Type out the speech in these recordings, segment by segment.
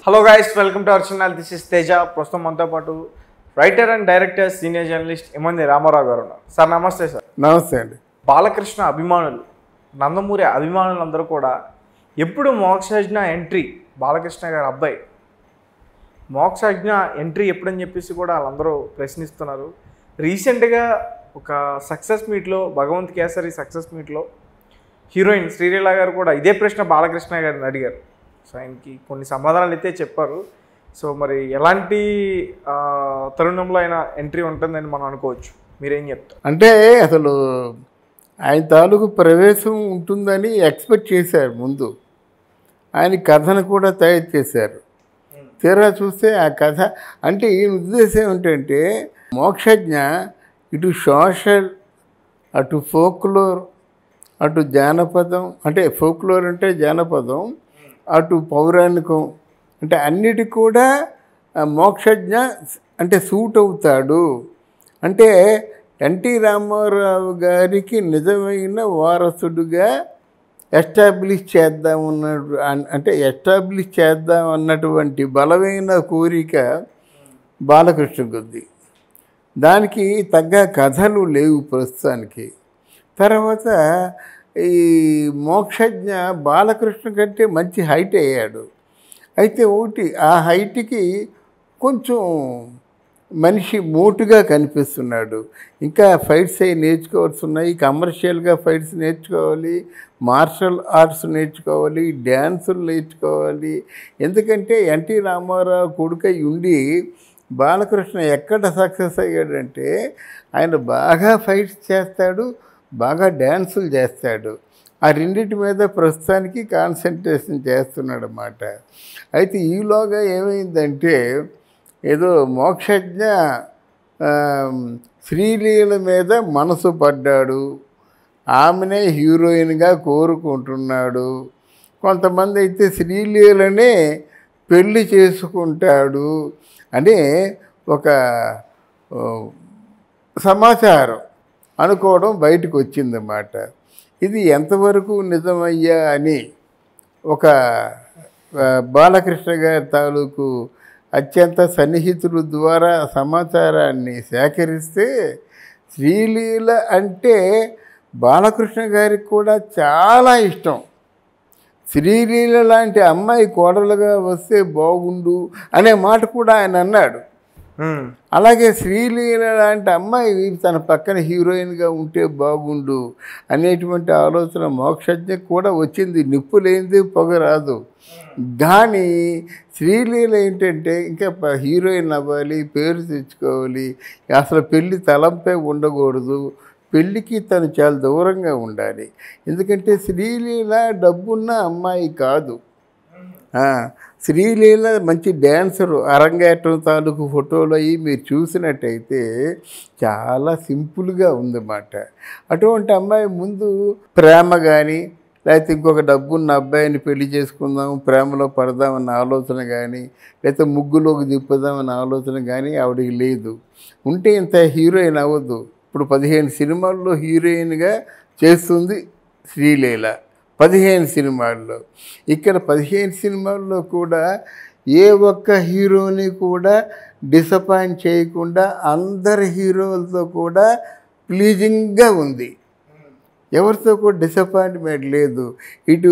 Hello guys welcome to our channel this is Teja ప్రస్తుతం మనతో పాటు writer and director senior journalist Emmandi Ramarao గారు ఉన్నారు సార్ నమస్తే సార్ నమస్తే అండి బాలకృష్ణ అభిమానులు నందమూరి అభిమానులందరూ కూడా ఎప్పుడు మోక్షజ్ఞ ఎంట్రీ బాలకృష్ణ గారి అబ్బాయి మోక్షజ్ఞ ఎంట్రీ ఎప్పుడని చెప్పేసి కూడా వాళ్ళందరూ ప్రశ్నిస్తున్నారు రీసెంట్గా ఒక సక్సెస్ మీట్లో భగవంత్ కేసరి సక్సెస్ మీట్లో హీరోయిన్ శ్రీలీల గారు కూడా ఇదే ప్రశ్న బాలకృష్ణ గారిని అడిగారు సో ఆయనకి కొన్ని సమాధానాలు అయితే చెప్పారు సో మరి ఎలాంటి ఆ, తరుణంలో ఆయన ఎంట్రీ ఉంటుందని మనం అనుకోవచ్చు మీరేం చెప్తారు అంటే అసలు ఆయన తాలూకు ప్రవేశం ఉంటుందని ఎక్స్పెక్ట్ చేశారు ముందు ఆయన కథను కూడా తయారు చేశారు తీరా చూస్తే ఆ కథ అంటే ఈ ఉద్దేశం ఏంటంటే మోక్షజ్ఞ ఇటు సోషల్ అటు ఫోక్లోర్ అటు జానపదం అంటే ఫోక్లోర్ అంటే జానపదం అటు పౌరాణికం అంటే అన్నిటి కూడా ఆ మోక్షజ్ఞ అంటే సూట్ అవుతాడు అంటే ఎన్టీ రామారావు గారికి నిజమైన వారసుడుగా ఎస్టాబ్లిష్ చేద్దాం ఉన్నట్టు అన్- అంటే ఎస్టాబ్లిష్ చేద్దాం అన్నటువంటి బలమైన కోరిక బాలకృష్ణకు ఉంది దానికి తగ్గ కథలు లేవు ప్రస్తుతానికి తర్వాత ఈ మోక్షజ్ఞ బాలకృష్ణ కంటే మంచి హైట్ అయ్యాడు అయితే ఒకటి ఆ హైట్కి కొంచెం మనిషి మోటుగా కనిపిస్తున్నాడు ఇంకా ఫైట్స్ అవి నేర్చుకోవాల్సి ఉన్నాయి కమర్షియల్గా ఫైట్స్ నేర్చుకోవాలి మార్షల్ ఆర్ట్స్ నేర్చుకోవాలి డ్యాన్సులు నేర్చుకోవాలి ఎందుకంటే ఎన్టీ రామారావు కొడుకై ఉండి బాలకృష్ణ ఎక్కడ సక్సెస్ అయ్యాడంటే ఆయన బాగా ఫైట్స్ చేస్తాడు బాగా డ్యాన్సులు చేస్తాడు ఆ రెండింటి మీద ప్రస్తుతానికి కాన్సన్ట్రేషన్ చేస్తున్నాడు అన్నమాట అయితే ఈలోగా ఏమైందంటే ఏదో మోక్షజ్ఞ ఆ, శ్రీలీల మీద మనసు పడ్డాడు ఆమెనే హీరోయిన్గా కోరుకుంటున్నాడు కొంతమంది అయితే శ్రీలీలనే పెళ్లి చేసుకుంటాడు అని ఒక ఓ, సమాచారం అనుకోవడం బయటకు వచ్చిందన్నమాట ఇది ఎంతవరకు నిజమయ్యా అని ఒక ఆ, బాలకృష్ణ గారి తాలూకు అత్యంత సన్నిహితుల ద్వారా సమాచారాన్ని సేకరిస్తే శ్రీలీల అంటే బాలకృష్ణ గారికి కూడా చాలా ఇష్టం శ్రీలీల లాంటి అమ్మాయి కోడలుగా వస్తే బాగుండు అనే మాట కూడా ఆయన అన్నాడు మ్మ్. అలాగే శ్రీలీల లాంటి అమ్మాయి తన పక్కన హీరోయిన్గా ఉంటే బాగుండు అనేటువంటి ఆలోచన మోక్షజ్ఞకు కూడా వచ్చింది నిప్పు లేనిది పొగ రాదు కానీ శ్రీలీల ఏంటంటే ఇంకా ప- హీరోయిన్ అవ్వాలి పేరు తెచ్చుకోవాలి అసలు పెళ్ళి తలంపై ఉండకూడదు పెళ్ళికి తను చాలా దూరంగా ఉండాలి ఎందుకంటే శ్రీలీల డబ్బున్న అమ్మాయి కాదు ఆ, శ్రీలీల మంచి డ్యాన్సరు అరంగేట్రం తాలూకు ఫోటోలు అవి మీరు చూసినట్టయితే చాలా సింపుల్గా ఉందన్నమాట అటువంటి అమ్మాయి ముందు ప్రేమ కానీ లేకపోతే ఇంకొక డబ్బున్న అబ్బాయిని పెళ్లి చేసుకుందాం ప్రేమలో పడదామన్న ఆలోచన కానీ లేకపోతే ముగ్గులోకి దిప్పుదామన్న ఆలోచన కానీ ఆవిడకి లేదు ఉంటే ఇంత హీరోయిన్ అవ్వద్దు ఇప్పుడు పదిహేను సినిమాల్లో హీరోయిన్గా చేస్తుంది శ్రీలీల పదిహేను సినిమాల్లో ఇక్కడ పదిహేను సినిమాల్లో కూడా ఏ ఒక్క హీరోని కూడా డిసప్పాయింట్ చేయకుండా అందరి హీరోలతో కూడా ప్లీజింగ్గా ఉంది ఎవరితో కూడా డిసప్పాయింట్మెంట్ లేదు ఇటు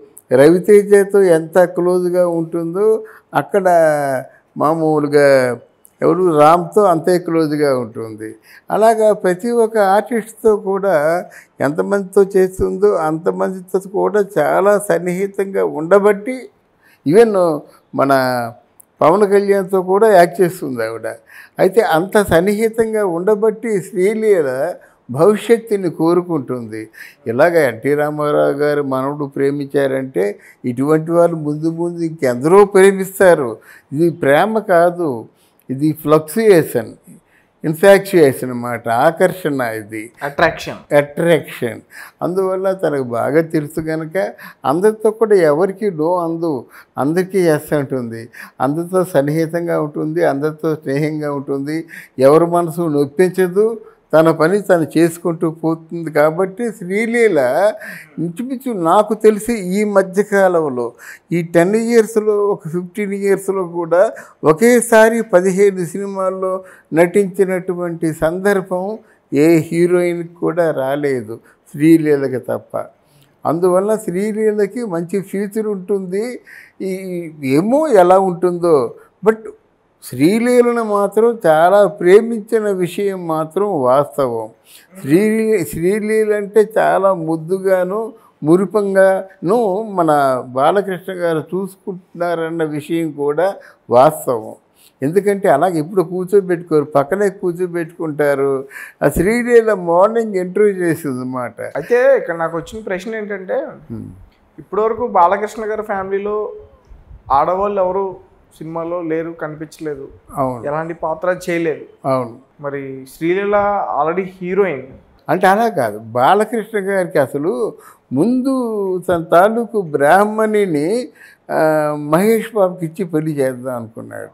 రవితేజతో ఎంత క్లోజ్గా ఉంటుందో అక్కడ మామూలుగా ఎవరు రామ్తో అంతే క్లోజ్గా ఉంటుంది అలాగా ప్రతి ఒక్క ఆర్టిస్ట్తో కూడా ఎంతమందితో చేస్తుందో అంతమందితో కూడా చాలా సన్నిహితంగా ఉండబట్టి ఈవెన్ మన పవన్ కళ్యాణ్తో కూడా యాక్ట్ చేస్తుంది ఆవిడ అయితే అంత సన్నిహితంగా ఉండబట్టి శ్రీలీల భవిష్యత్తుని కోరుకుంటుంది ఇలాగ ఎన్టీ రామారావు గారు మనవడు ప్రేమించారంటే ఇటువంటి వాళ్ళు ముందు ముందు ఇంకెందరో ప్రేమిస్తారు ఇది ప్రేమ కాదు ఇది ఫ్లక్చుయేషన్ ఇన్ఫాక్చుయేషన్ అన్నమాట ఆకర్షణ ఇది అట్రాక్షన్ అట్రాక్షన్ అందువల్ల తనకు బాగా తెలుసు కనుక అందరితో కూడా ఎవరికి డో అందు అందరికీ చేస్తూ ఉంటుంది అందరితో సన్నిహితంగా ఉంటుంది అందరితో స్నేహంగా ఉంటుంది ఎవరి మనసు నొప్పించదు తన పని తను చేసుకుంటూ పోతుంది కాబట్టి శ్రీలీల ఇంచుమించు నాకు తెలిసి ఈ మధ్యకాలంలో ఈ టెన్ ఇయర్స్లో ఒక ఫిఫ్టీన్ ఇయర్స్లో కూడా ఒకేసారి పదిహేను సినిమాల్లో నటించినటువంటి సందర్భం ఏ హీరోయిన్కి కూడా రాలేదు శ్రీలీలకి తప్ప అందువల్ల శ్రీలీలకి మంచి ఫ్యూచర్ ఉంటుంది ఈ ఏమో ఎలా ఉంటుందో బట్ శ్రీలీలను మాత్రం చాలా ప్రేమించిన విషయం మాత్రం వాస్తవం శ్రీలీ శ్రీలీల అంటే చాలా ముద్దుగాను మురిపంగాను మన బాలకృష్ణ గారు చూసుకుంటున్నారన్న విషయం కూడా వాస్తవం ఎందుకంటే అలాగే ఇప్పుడు కూర్చోబెట్టుకోరు పక్కనే కూర్చోబెట్టుకుంటారు ఆ శ్రీలీల మార్నింగ్ ఇంటర్వ్యూ చేసింది అన్నమాట అయితే ఇక్కడ నాకు వచ్చిన ప్రశ్న ఏంటంటే ఇప్పటివరకు బాలకృష్ణ గారి ఫ్యామిలీలో ఆడవాళ్ళు ఎవరు సినిమాలో లేరు కనిపించలేదు అవును ఎలాంటి పాత్ర చేయలేదు అవును మరి శ్రీలీల ఆల్రెడీ హీరోయిన్ అంటే అలా కాదు బాలకృష్ణ గారికి అసలు ముందు తన తాలూకు బ్రాహ్మణిని ఆ, మహేష్ బాబుకి ఇచ్చి పెళ్లి చేద్దాం అనుకున్నాడు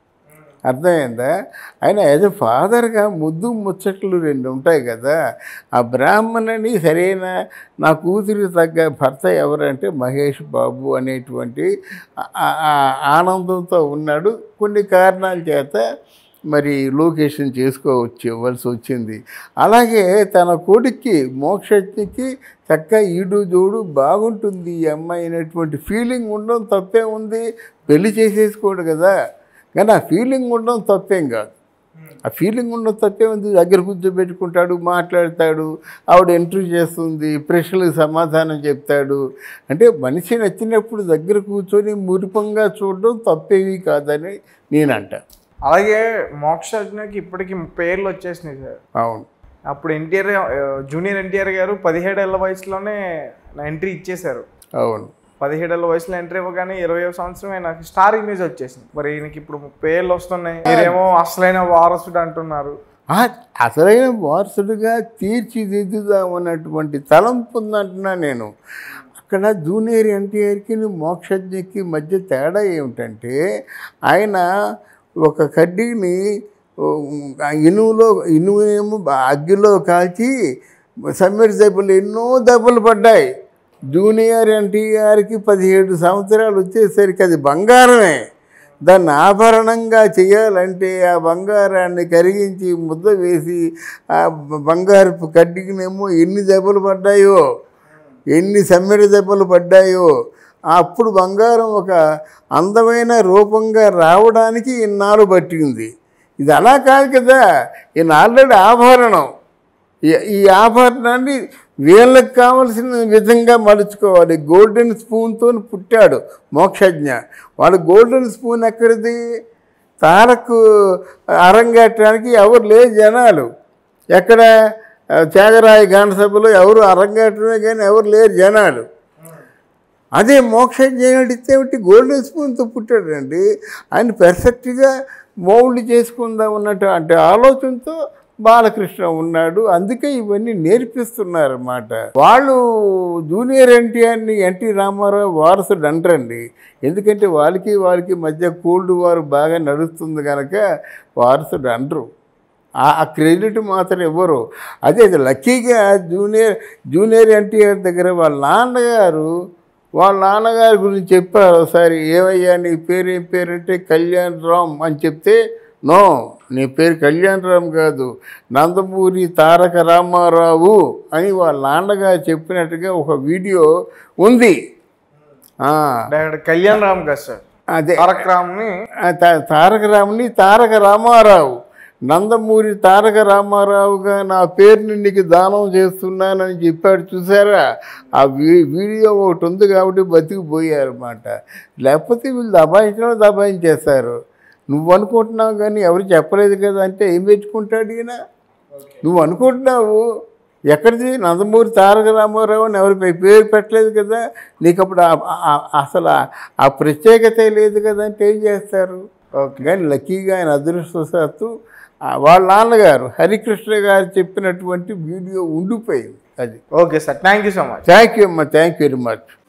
అర్థమైందా ఆయన యాజ్ ఎ ఫాదర్గా ముద్దు ముచ్చట్లు రెండు ఉంటాయి కదా ఆ బ్రాహ్మణని సరైన నా కూతురు తగ్గ భర్త ఎవరంటే మహేష్ బాబు అనేటువంటి ఆ- ఆ- ఆ ఆనందంతో ఉన్నాడు కొన్ని కారణాల చేత మరి లొకేషన్ చేసుకోవచ్చు ఇవ్వాల్సి వచ్చింది అలాగే తన కొడుక్కి మోక్షజ్ఞకి చక్క ఈడు జోడు బాగుంటుంది ఈ అమ్మాయి అనేటువంటి ఫీలింగ్ ఉండడం తప్పే ఉంది పెళ్లి చేసేసుకోడు కదా కానీ ఆ ఫీలింగ్ ఉండడం తప్పేం కాదు ఆ ఫీలింగ్ ఉండడం తప్పే ఉంది దగ్గర కూర్చోబెట్టుకుంటాడు మాట్లాడతాడు ఆవిడ ఇంటర్వ్యూ చేస్తుంది ప్రశ్నలకు సమాధానం చెప్తాడు అంటే మనిషి నచ్చినప్పుడు దగ్గర కూర్చొని మురిపంగా చూడడం తప్పేవి కాదని నేనంట అలాగే మోక్షజ్ఞకి ఇప్పటికి ముప్పై ఏళ్ళు వచ్చేసినాయి సార్ అవును అప్పుడు ఎన్టీఆర్ జూనియర్ ఎన్టీఆర్ గారు పదిహేడేళ్ల వయసులోనే ఎంట్రీ ఇచ్చేశారు అవును పదిహేడేళ్ల వయసులో ఎంట్రీ ఇవ్వగానే ఇరవై సంవత్సరమే నాకు స్టార్ ఇమేజ్ వచ్చేసింది మరి ఈయనకి ఇప్పుడు ముప్పై ఏళ్ళు వస్తున్నాయి మీరేమో అసలైన వారసుడు అంటున్నారు ఆ అసలైన వారసుడిగా తీర్చిదిద్దుదామన్నటువంటి తలంపు ఉందంటున్నా నేను అక్కడ జూనియర్ ఎన్టీఆర్కి మోక్షజ్ఞకి మధ్య తేడా ఏమిటంటే ఆయన ఒక కడ్డీని ఉమ్, ఆ ఇనువులో ఇనువేమో అగ్గిలో కాల్చి సమ్మెర్ దెబ్బలు ఎన్నో దెబ్బలు పడ్డాయి జూనియర్ ఎన్టీఆర్కి పదిహేడు సంవత్సరాలు వచ్చేసరికి అది బంగారమే దాన్ని ఆభరణంగా చేయాలంటే ఆ బంగారాన్ని కరిగించి ముద్ద వేసి ఆ బ- బంగారపు కడ్డికినేమో ఎన్ని దెబ్బలు పడ్డాయో ఎన్ని సమ్మెర దెబ్బలు పడ్డాయో అప్పుడు బంగారం ఒక అందమైన రూపంగా రావడానికి ఇన్నాళ్ళు పట్టింది ఇది అలా కాదు కదా ఈయన ఆల్రెడీ ఆభరణం ఈ- ఈ ఆభరణాన్ని వీళ్ళకి కావలసిన విధంగా మలుచుకోవాలి గోల్డెన్ స్పూన్తో పుట్టాడు మోక్షజ్ఞ వాడు గోల్డెన్ స్పూన్ ఎక్కడిది తారకు అరంగేట్రానికి ఎవరు లేరు జనాలు ఎక్కడ ఆ, త్యాగరాయ గాన సభలో ఎవరు అరంగేట్రమే కానీ ఎవరు లేరు జనాలు అదే మోక్షజ్ఞ ఏమిటి గోల్డెన్ స్పూన్తో పుట్టాడండి ఆయన పెర్ఫెక్ట్గా మౌల్డ్ చేసుకుందాం ఉన్నట్టు అంటే ఆలోచనతో బాలకృష్ణ ఉన్నాడు అందుకే ఇవన్నీ నేర్పిస్తున్నారన్నమాట వాళ్ళు జూనియర్ ఎన్టీఆర్ని ఎన్టీ రామారావు వారసుడు అంటారండి ఎందుకంటే వాళ్ళకి వాళ్ళకి మధ్య కోల్డ్ వార్ బాగా నడుస్తుంది కనుక వారసుడు అంటారు ఆ ఆ క్రెడిట్ మాత్రం ఇవ్వరు అదే అది లక్కీగా జూనియర్ జూనియర్ ఎన్టీఆర్ దగ్గర వాళ్ళ నాన్నగారు వాళ్ళ నాన్నగారి గురించి చెప్పారు ఒకసారి ఏవయ్యా నీ పేరు ఏం పేరు అంటే కళ్యాణ్ రామ్ అని చెప్తే నో నీ పేరు కళ్యాణ్ రామ్ కాదు నందమూరి తారక రామారావు అని వాళ్ళ నాన్నగారు చెప్పినట్టుగా ఒక వీడియో ఉంది ఆ, డైరెక్టర్ కళ్యాణ్ రామ్ గారు సార్ అదే తారక్ రామ్ని ఆ తా- తారక రాముని తారక రామారావు నందమూరి తారక రామారావుగా నా పేరుని నీకు దానం చేస్తున్నానని చెప్పాడు చూసారా ఆ వీ వీడియో ఒకటి ఉంది కాబట్టి బతికిపోయారు అన్నమాట లేకపోతే వీళ్ళు దబాయించడం దబాయించేస్తారు నువ్వు అనుకుంటున్నావు కానీ ఎవరు చెప్పలేదు కదా అంటే ఏం పెట్టుకుంటాడు ఈయన నువ్వు అనుకుంటున్నావు ఎక్కడిది నందమూరి తారక రామారావు అని ఎవరి పే- పేరు పెట్టలేదు కదా నీకు అప్పుడు ఆ- ఆ- అసలు ఆ- ఆ ప్రత్యేకత లేదు కదా అంటే ఏం చేస్తారు కానీ లక్కీగా ఆయన అదృష్టవశాత్తు ఆ వాళ్ళ నాన్నగారు హరికృష్ణ గారు చెప్పినటువంటి వీడియో ఉండిపోయింది అది okay sir thank you so much thank you అమ్మా థ్యాంక్ యూ వెరీ మచ్